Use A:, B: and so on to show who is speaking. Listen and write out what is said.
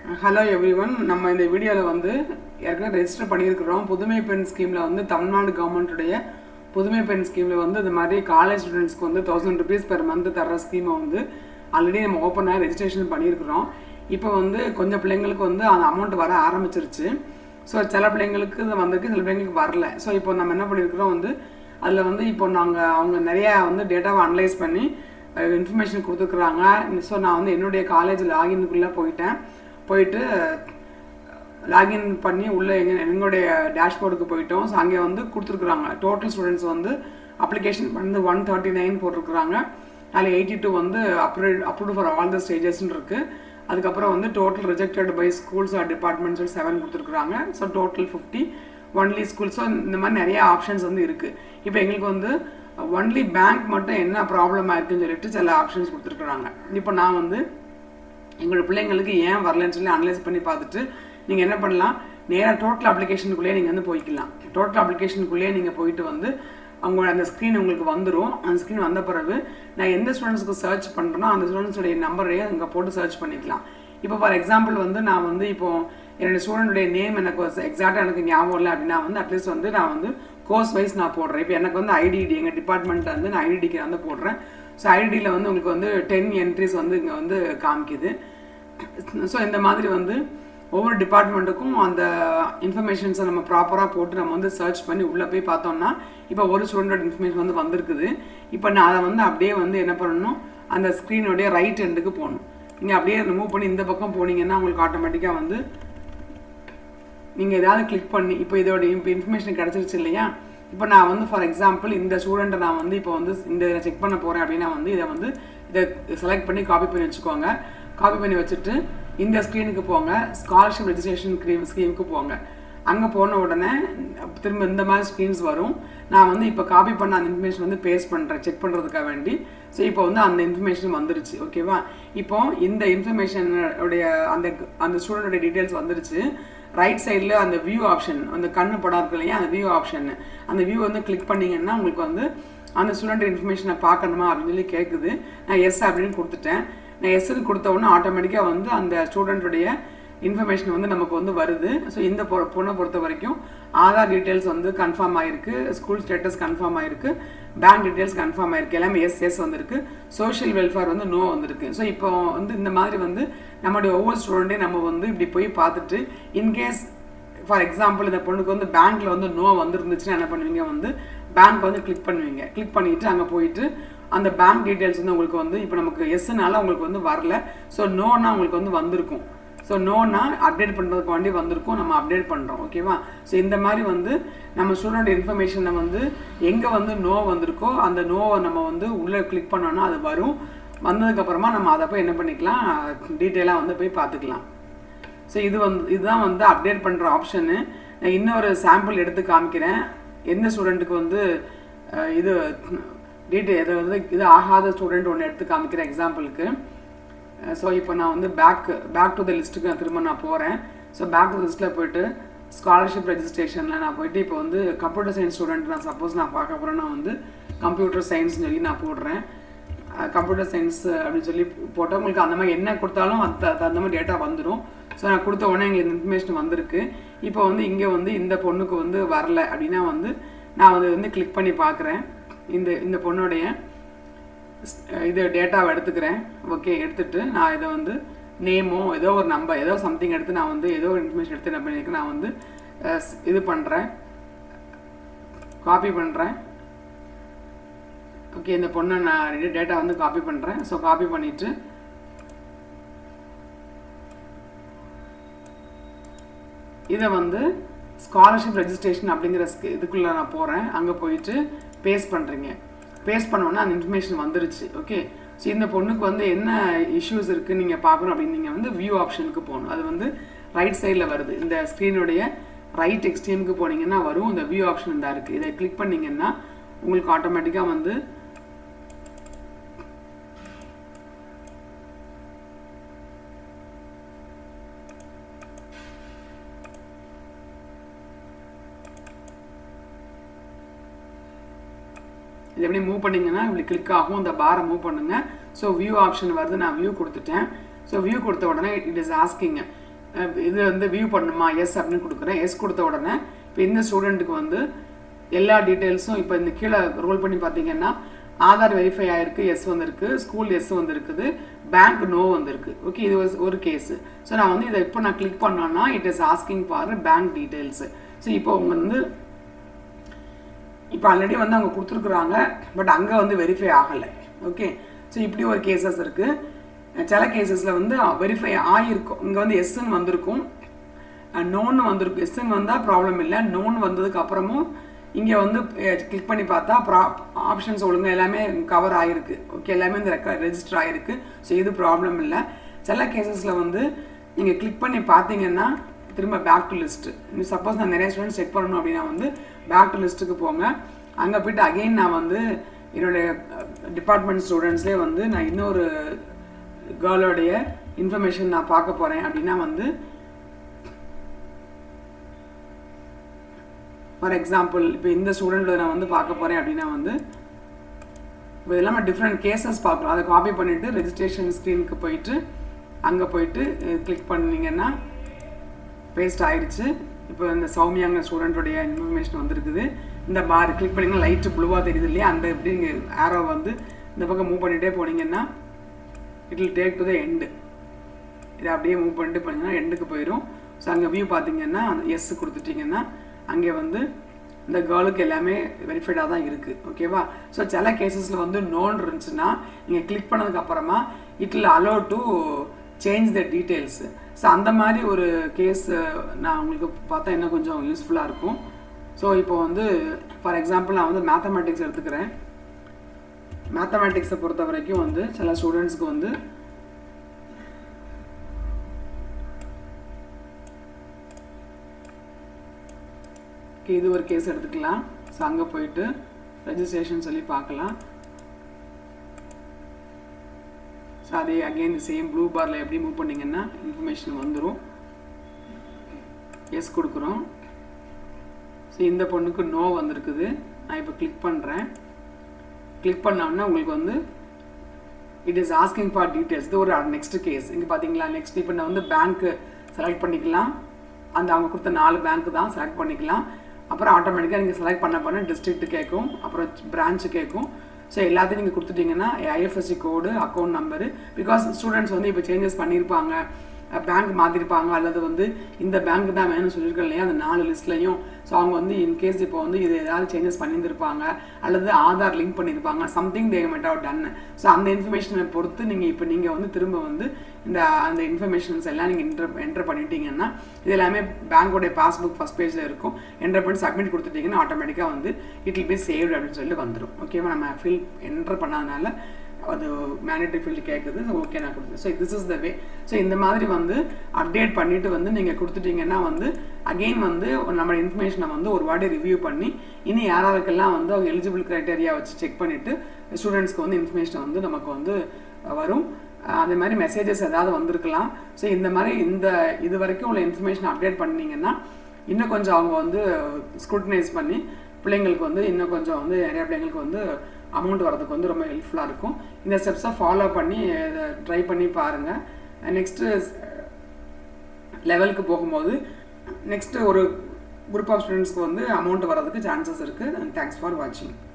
A: hello everyone நம்ம இந்த வீடியோவில் வந்து ஏற்கனவே ரெஜிஸ்டர் பண்ணியிருக்கிறோம் புதுமை பெண் ஸ்கீமில் வந்து தமிழ்நாடு கவர்மெண்ட்டுடைய புதுமை பெண் ஸ்கீமில் வந்து இந்த மாதிரி காலேஜ் ஸ்டூடெண்ட்ஸ்க்கு வந்து தௌசண்ட் ருபீஸ் பெர் மந்த் தர ஸ்கீமை வந்து ஆல்ரெடி நம்ம ஓப்பனாக ரெஜிஸ்ட்ரேஷன் பண்ணியிருக்கிறோம் இப்போ வந்து கொஞ்சம் பிள்ளைங்களுக்கு வந்து அந்த அமௌண்ட் வர ஆரம்பிச்சிருச்சு ஸோ சில பிள்ளைங்களுக்கு இது வந்திருக்கு சில பிள்ளைங்களுக்கு வரல ஸோ இப்போ நம்ம என்ன பண்ணியிருக்கிறோம் வந்து அதில் வந்து இப்போ நாங்கள் அவங்க நிறையா வந்து டேட்டாவை அனலைஸ் பண்ணி இன்ஃபர்மேஷன் கொடுத்துருக்குறாங்க ஸோ நான் வந்து என்னுடைய காலேஜ் லாகின்குள்ளே போயிட்டேன் போயிட்டு லாகின் பண்ணி உள்ளே எங்க எங்களுடைய டேஷ்போர்டுக்கு போயிட்டோம் ஸோ அங்கே வந்து கொடுத்துருக்குறாங்க டோட்டல் ஸ்டூடெண்ட்ஸ் வந்து அப்ளிகேஷன் வந்து ஒன் தேர்ட்டி நைன் போட்டிருக்குறாங்க அதில் எயிட்டி டூ வந்து approve approve for all the ஸ்டேஜஸ்ன்னு இருக்குது அதுக்கப்புறம் வந்து total rejected by schools or departments seven கொடுத்துருக்குறாங்க so total fifty only school so இந்த மாதிரி நிறைய ஆப்ஷன்ஸ் வந்து இருக்குது இப்போ எங்களுக்கு வந்து ஒன்லி பேங்க் மட்டும் என்ன ப்ராப்ளமாக இருக்குன்னு சொல்லிட்டு சில ஆப்ஷன்ஸ் கொடுத்துருக்குறாங்க இப்போ நான் வந்து எங்களோட பிள்ளைங்களுக்கு ஏன் வரலன்னு சொல்லி அனலைஸ் பண்ணி பார்த்துட்டு நீங்கள் என்ன பண்ணலாம் நேராக டோட்டல் அப்ளிகேஷனுக்குள்ளேயே நீங்கள் வந்து போய்க்கலாம் டோட்டல் அப்ளிகேஷனுக்குள்ளேயே நீங்கள் போயிட்டு வந்து அவங்க அந்த ஸ்க்ரீன் உங்களுக்கு வந்துடும் அந்த ஸ்க்ரீன் வந்த பிறகு நான் எந்த ஸ்டூடெண்ட்ஸ்க்கு சர்ச் பண்ணுறேனோ அந்த ஸ்டூடெண்ட்ஸுடைய நம்பரையே அங்கே போட்டு சர்ச் பண்ணிக்கலாம் இப்போ ஃபார் எக்ஸாம்பிள் வந்து நான் வந்து இப்போ என்னோட ஸ்டூடெண்டுடைய நேம் எனக்கு எக்ஸாக்டாக எனக்கு ஞாபகம் இல்லை அப்படின்னா வந்து அட்லீஸ்ட் வந்து நான் வந்து கோர்ஸ் வைஸ் நான் போடுறேன் இப்போ எனக்கு வந்து ஐடிடி எங்கள் டிபார்ட்மெண்ட்டில் வந்து நான் ஐடிடிக்கு வந்து போடுறேன் ஸோ ஐடிடியில் வந்து உங்களுக்கு வந்து டென் என்ட்ரிஸ் வந்து இங்கே வந்து காமிக்குது ஸோ இந்த மாதிரி வந்து ஒவ்வொரு டிபார்ட்மெண்ட்டுக்கும் அந்த இன்ஃபர்மேஷன்ஸை நம்ம ப்ராப்பராக போட்டு நம்ம வந்து சர்ச் பண்ணி உள்ளே போய் பார்த்தோம்னா இப்போ ஒரு ஸ்டூடெண்டோட இன்ஃபர்மேஷன் வந்து வந்திருக்குது இப்போ நான் அதை வந்து அப்படியே வந்து என்ன பண்ணணும் அந்த ஸ்க்ரீனுடைய ரைட் எண்டுக்கு போகணும் நீங்கள் அப்படியே மூவ் பண்ணி இந்த பக்கம் போனீங்கன்னா உங்களுக்கு ஆட்டோமேட்டிக்காக வந்து நீங்கள் ஏதாவது கிளிக் பண்ணி இப்போ இதோட இப்போ இன்ஃபர்மேஷன் கிடச்சிருச்சு இல்லையா இப்போ நான் வந்து ஃபார் எக்ஸாம்பிள் இந்த ஸ்டூடெண்ட்டை நான் வந்து இப்போ வந்து இந்த இதை செக் பண்ண போகிறேன் அப்படின்னா வந்து இதை வந்து இதை செலக்ட் பண்ணி காப்பி பண்ணி வச்சுக்கோங்க காப்பி பண்ணி வச்சுட்டு இந்த ஸ்க்ரீனுக்கு போங்க ஸ்காலர்ஷிப் ரெஜிஸ்ட்ரேஷன் ஸ்கீம் ஸ்கீமுக்கு போங்க அங்கே போன உடனே திரும்ப இந்த மாதிரி ஸ்க்ரீன்ஸ் வரும் நான் வந்து இப்போ காப்பி பண்ண அந்த இன்ஃபர்மேஷன் வந்து பேஸ்ட் பண்ணுறேன் செக் பண்ணுறதுக்காக வேண்டி ஸோ இப்போ வந்து அந்த இன்ஃபர்மேஷன் வந்துருச்சு ஓகேவா இப்போ இந்த இன்ஃபர்மேஷன் உடைய அந்த அந்த ஸ்டூடெண்டோட டீட்டெயில்ஸ் வந்துருச்சு ரைட் சைடில் அந்த வியூ ஆப்ஷன் அந்த கண்ணு படம் இருக்கு இல்லையா அந்த வியூ ஆப்ஷன் அந்த வியூ வந்து கிளிக் பண்ணிங்கன்னா உங்களுக்கு வந்து அந்த ஸ்டூடெண்ட் இன்ஃபர்மேஷனை பார்க்கணுமா அப்படின்னு சொல்லி கேட்குது நான் எஸ் அப்படின்னு கொடுத்துட்டேன் நான் எஸ்ன்னு கொடுத்த உடனே ஆட்டோமேட்டிக்காக வந்து அந்த ஸ்டூடெண்ட்டுடைய இன்ஃபர்மேஷன் வந்து நமக்கு வந்து வருது ஸோ இந்த பொ பொண்ணை பொறுத்த வரைக்கும் ஆதார் டீட்டெயில்ஸ் வந்து கன்ஃபார்ம் ஆகிருக்கு ஸ்கூல் ஸ்டேட்டஸ் கன்ஃபார்ம் ஆகிருக்கு பேங்க் டீட்டெயில்ஸ் கன்ஃபார்ம் ஆகிருக்கு எல்லாமே எஸ் எஸ் வந்திருக்கு சோஷியல் வெல்ஃபேர் வந்து நோ வந்திருக்கு ஸோ இப்போ வந்து இந்த மாதிரி வந்து நம்மளுடைய ஒவ்வொரு ஸ்டூடெண்ட்டையும் நம்ம வந்து இப்படி போய் பார்த்துட்டு இன்கேஸ் ஃபார் எக்ஸாம்பிள் இந்த பொண்ணுக்கு வந்து பேங்க்கில் வந்து நோ வந்துருந்துச்சுன்னா என்ன பண்ணுவீங்க வந்து பேங்க் வந்து கிளிக் பண்ணுவீங்க கிளிக் பண்ணிவிட்டு அங்கே போயிட்டு அந்த பேங்க் டீட்டெயில்ஸ் வந்து உங்களுக்கு வந்து இப்போ நமக்கு எஸ்னால உங்களுக்கு வந்து வரல ஸோ நோனா உங்களுக்கு வந்து வந்திருக்கும் ஸோ நோனா அப்டேட் பண்ணுறதுக்கு வேண்டி வந்திருக்கும் நம்ம அப்டேட் பண்ணுறோம் ஓகேவா ஸோ இந்த மாதிரி வந்து நம்ம ஸ்டூடெண்ட் இன்ஃபர்மேஷனை வந்து எங்கே வந்து நோ வந்திருக்கோ அந்த நோவை நம்ம வந்து உள்ளே கிளிக் பண்ணோன்னா அது வரும் வந்ததுக்கப்புறமா நம்ம அதை போய் என்ன பண்ணிக்கலாம் டீட்டெயிலாக வந்து போய் பார்த்துக்கலாம் ஸோ இது வந்து இதுதான் வந்து அப்டேட் பண்ணுற ஆப்ஷனு நான் இன்னொரு சாம்பிள் எடுத்து காமிக்கிறேன் எந்த ஸ்டூடெண்ட்டுக்கு வந்து இது டீட்டெயில் இதை வந்து இது ஆகாத ஸ்டூடெண்ட் ஒன்று எடுத்து காமிக்கிறேன் எக்ஸாம்பிளுக்கு ஸோ இப்போ நான் வந்து பேக் பேக் டு த லிஸ்ட்டுக்கு நான் திரும்ப நான் போகிறேன் ஸோ பேக் டு லிஸ்ட்டில் போயிட்டு ஸ்காலர்ஷிப் ரெஜிஸ்ட்ரேஷனில் நான் போயிட்டு இப்போ வந்து கம்ப்யூட்டர் சயின்ஸ் ஸ்டூடெண்ட் நான் சப்போஸ் நான் பார்க்க போகிறேன்னா வந்து கம்ப்யூட்டர் சயின்ஸ்னு சொல்லி நான் போடுறேன் கம்ப்யூட்டர் சயின்ஸ் அப்படின்னு சொல்லி போட்டால் உங்களுக்கு அந்த மாதிரி என்ன கொடுத்தாலும் அந்த அந்த மாதிரி டேட்டா வந்துடும் ஸோ நான் கொடுத்த உடனே எங்களுக்கு இன்ஃபர்மேஷன் வந்திருக்கு இப்போ வந்து இங்கே வந்து இந்த பொண்ணுக்கு வந்து வரல அப்படின்னா வந்து நான் வந்து வந்து கிளிக் பண்ணி பார்க்குறேன் இந்த இந்த பொண்ணுடைய இது டேட்டாவை எடுத்துக்கிறேன் ஓகே எடுத்துகிட்டு நான் இதை வந்து நேமோ ஏதோ ஒரு நம்பர் ஏதோ சம்திங் எடுத்து நான் வந்து ஏதோ ஒரு இன்ஃபர்மேஷன் எடுத்து என்ன பண்ணியிருக்கேன் நான் வந்து இது பண்ணுறேன் காப்பி பண்ணுறேன் ஓகே இந்த பொண்ணை நான் டேட்டா வந்து காப்பி பண்ணுறேன் ஸோ காப்பி பண்ணிவிட்டு இதை வந்து ஸ்காலர்ஷிப் ரெஜிஸ்ட்ரேஷன் அப்படிங்கிற இதுக்குள்ளே நான் போகிறேன் அங்கே போயிட்டு பேஸ்ட் பண்ணுறீங்க பேஸ்ட் பண்ணோன்னா அந்த இன்ஃபர்மேஷன் வந்துருச்சு ஓகே ஸோ இந்த பொண்ணுக்கு வந்து என்ன இஷ்யூஸ் இருக்குது நீங்கள் பார்க்கணும் அப்படின்னு நீங்கள் வந்து வியூ ஆப்ஷனுக்கு போகணும் அது வந்து ரைட் சைடில் வருது இந்த ஸ்க்ரீனுடைய ரைட் எக்ஸ்ட்ரீமுக்கு போனீங்கன்னா வரும் இந்த வியூ ஆப்ஷன் தான் இருக்குது இதை கிளிக் பண்ணிங்கன்னா உங்களுக்கு ஆட்டோமேட்டிக்காக வந்து இது எப்படி மூவ் பண்ணிங்கன்னா இப்படி கிளிக் ஆகும் இந்த பாரை மூவ் பண்ணுங்கள் ஸோ வியூ ஆப்ஷன் வருது நான் வியூ கொடுத்துட்டேன் ஸோ வியூ கொடுத்த உடனே இட் இஸ் ஆஸ்கிங்க அஹ் இது வந்து வியூ பண்ணுமா எஸ் அப்படின்னு கொடுக்குறேன் எஸ் கொடுத்த உடனே இப்போ இந்த ஸ்டூடெண்ட்டுக்கு வந்து எல்லா டீட்டெயில்ஸும் இப்போ இந்த கீழே ரோல் பண்ணி பார்த்தீங்கன்னா ஆதார் வெரிஃபை ஆயிருக்கு எஸ் வந்திருக்கு ஸ்கூல் எஸ் வந்திருக்குது பேங்க் நோ வந்திருக்கு ஓகே இது was ஒரு கேஸ் ஸோ நான் வந்து இதை இப்போ நான் கிளிக் பண்ணோன்னா it is asking for bank details so இப்போ அவங்க வந்து இப்போ ஆல்ரெடி வந்து அவங்க கொடுத்துருக்குறாங்க பட் அங்கே வந்து வெரிஃபை ஆகலை ஓகே ஸோ இப்படி ஒரு கேசஸ் இருக்குது சில கேசஸில் வந்து வெரிஃபை ஆகிருக்கும் இங்கே வந்து எஸ்ன்னு வந்திருக்கும் நோன்னு வந்திருக்கும் எஸ்ன்னு வந்தால் ப்ராப்ளம் இல்லை நோன் வந்ததுக்கு அப்புறமும் இங்கே வந்து கிளிக் பண்ணி பார்த்தா ப்ரா ஆப்ஷன்ஸ் ஒழுங்காக எல்லாமே கவர் ஆகிருக்கு ஓகே எல்லாமே இந்த ரெஜிஸ்டர் ஆகிருக்கு ஸோ இது ப்ராப்ளம் இல்லை சில கேசஸில் வந்து நீங்கள் கிளிக் பண்ணி பார்த்தீங்கன்னா திரும்ப பேக் டு லிஸ்ட்டு சப்போஸ் நான் நிறைய ஸ்டூடெண்ட்ஸ் செக் பண்ணணும் அப்படின்னா வந்து பேக் டு லிஸ்ட்டுக்கு போங்க அங்கே போயிட்டு அகெயின் நான் வந்து என்னுடைய டிபார்ட்மெண்ட் ஸ்டூடெண்ட்ஸ்லேயே வந்து நான் இன்னொரு கேர்ளோடைய இன்ஃபர்மேஷன் நான் பார்க்க போகிறேன் அப்படின்னா வந்து ஃபார் எக்ஸாம்பிள் இப்போ இந்த ஸ்டூடெண்ட்டில் நான் வந்து பார்க்க போகிறேன் அப்படின்னா வந்து இப்போ எல்லாமே டிஃப்ரெண்ட் கேசஸ் பார்க்கலாம் அதை காப்பி பண்ணிவிட்டு ரெஜிஸ்ட்ரேஷன் ஸ்க்ரீனுக்கு போயிட்டு அங்கே போயிட்டு கிளிக் பண்ணீங்கன்னா பேஸ்ட் ஆயிடுச்சு இப்போ இந்த சௌமியாங்க ஸ்டூடெண்ட்டோடைய இன்ஃபர்மேஷன் வந்திருக்குது இந்த பார் கிளிக் பண்ணிங்கன்னா லைட்டு ப்ளூவாக தெரியுது இல்லையா அந்த எப்படி நீங்கள் ஆரோ வந்து இந்த பக்கம் மூவ் பண்ணிகிட்டே போனீங்கன்னா it will take to the end இதை அப்படியே மூவ் பண்ணிட்டு போனீங்கன்னா எண்டுக்கு போயிடும் ஸோ அங்கே வியூ பார்த்தீங்கன்னா எஸ் கொடுத்துட்டிங்கன்னா அங்கே வந்து இந்த கேர்ளுக்கு எல்லாமே வெரிஃபைடாக தான் இருக்குது ஓகேவா ஸோ சில கேசஸில் வந்து நோன் இருந்துச்சுன்னா நீங்கள் கிளிக் பண்ணதுக்கு அப்புறமா it will allow to change the details so அந்த மாதிரி ஒரு கேஸ் நான் உங்களுக்கு பார்த்தா இன்னும் கொஞ்சம் யூஸ்ஃபுல்லாக இருக்கும் ஸோ இப்போ வந்து ஃபார் எக்ஸாம்பிள் நான் வந்து மேத்தமேட்டிக்ஸ் எடுத்துக்கிறேன் மேத்தமேட்டிக்ஸை பொறுத்த வரைக்கும் வந்து சில ஸ்டூடெண்ட்ஸ்க்கு வந்து Okay, இது ஒரு கேஸ் எடுத்துக்கலாம் ஸோ அங்கே போயிட்டு ரெஜிஸ்ட்ரேஷன் சொல்லி பார்க்கலாம் ஸோ அதே அகெயின் சேம் ப்ளூ பாரில் எப்படி மூவ் பண்ணிங்கன்னா இன்ஃபர்மேஷன் வந்துடும் எஸ் கொடுக்குறோம் ஸோ இந்த பொண்ணுக்கு நோ வந்திருக்குது நான் இப்போ கிளிக் பண்ணுறேன் கிளிக் பண்ணோம்னா உங்களுக்கு வந்து it is asking for details இது ஒரு நெக்ஸ்ட் கேஸ் இங்கே பார்த்தீங்களா நெக்ஸ்ட் இப்போ நான் வந்து பேங்க்கு செலக்ட் பண்ணிக்கலாம் அந்த அவங்க கொடுத்த நாலு பேங்க் தான் செலக்ட் பண்ணிக்கலாம் அப்புறம் ஆட்டோமேட்டிக்காக நீங்கள் செலக்ட் பண்ண பண்ண டிஸ்ட்ரிக்ட் கேட்கும் அப்புறம் பிரான்ச்சு கேட்கும் ஸோ எல்லாத்தையும் நீங்கள் கொடுத்துட்டீங்கன்னா IFSC code account number because students வந்து இப்போ சேஞ்சஸ் பண்ணியிருப்பாங்க பேங்க் மாற்றிருப்பாங்க அல்லது வந்து இந்த பேங்க் தான் வேணும்னு சொல்லியிருக்கோம் இல்லையா அந்த நாலு லிஸ்ட்லையும் ஸோ அவங்க வந்து இன்கேஸ் இப்போ வந்து இது ஏதாவது சேஞ்சஸ் பண்ணியிருந்திருப்பாங்க அல்லது ஆதார் லிங்க் பண்ணியிருப்பாங்க something they might have done so அந்த இன்ஃபர்மேஷனை பொறுத்து நீங்கள் இப்போ நீங்கள் வந்து திரும்ப வந்து இந்த அந்த இன்ஃபர்மேஷன்ஸ் எல்லாம் நீங்கள் என்டர் என்டர் பண்ணிட்டீங்கன்னா இது எல்லாமே பேங்க்கோடைய பாஸ்புக் ஃபஸ்ட் பேஜில் இருக்கும் என்டர் பண்ணி சப்மிட் கொடுத்துட்டீங்கன்னா ஆட்டோமேட்டிக்காக வந்து இட் வில் பி சேவ்டு அப்படின்னு சொல்லி வந்துடும் ஓகேவா நம்ம ஃபில் என்டர் பண்ணாதனால அது மேண்டேட்டரி ஃபீல்டு கேட்குது ஓகே நான் கொடுத்தேன் so this is the way so இந்த மாதிரி வந்து அப்டேட் பண்ணிவிட்டு வந்து நீங்கள் கொடுத்துட்டீங்கன்னா வந்து அகெயின் வந்து நம்ம இன்ஃபர்மேஷனை வந்து ஒரு வாட்டி ரிவ்யூ பண்ணி இனி யாராருக்கெல்லாம் வந்து அவங்க எலிஜிபிள் க்ரைட்டேரியா வச்சு செக் பண்ணிவிட்டு ஸ்டூடெண்ட்ஸ்க்கு வந்து இன்ஃபர்மேஷன் வந்து நமக்கு வந்து வரும் அதே மாதிரி மெசேஜஸ் ஏதாவது வந்திருக்கலாம் ஸோ இந்த மாதிரி இந்த இது வரைக்கும் உள்ள இன்ஃபர்மேஷன் அப்டேட் பண்ணிங்கன்னா இன்னும் கொஞ்சம் அவங்க வந்து ஸ்க்ரூட்டனைஸ் பண்ணி பிள்ளைங்களுக்கு வந்து இன்னும் கொஞ்சம் வந்து நிறைய பிள்ளைங்களுக்கு வந்து அமௌண்ட் வரதுக்கு வந்து ரொம்ப ஹெல்ப்ஃபுல்லாக இருக்கும் இந்த ஸ்டெப்ஸை ஃபாலோ பண்ணி ட்ரை பண்ணி பாருங்கள் நெக்ஸ்ட்டு லெவலுக்கு போகும்போது நெக்ஸ்ட்டு ஒரு குரூப் ஆஃப் ஸ்டூடெண்ட்ஸ்க்கு வந்து அமௌண்ட் வரதுக்கு சான்சஸ் இருக்குது தேங்க்ஸ் ஃபார் வாட்சிங்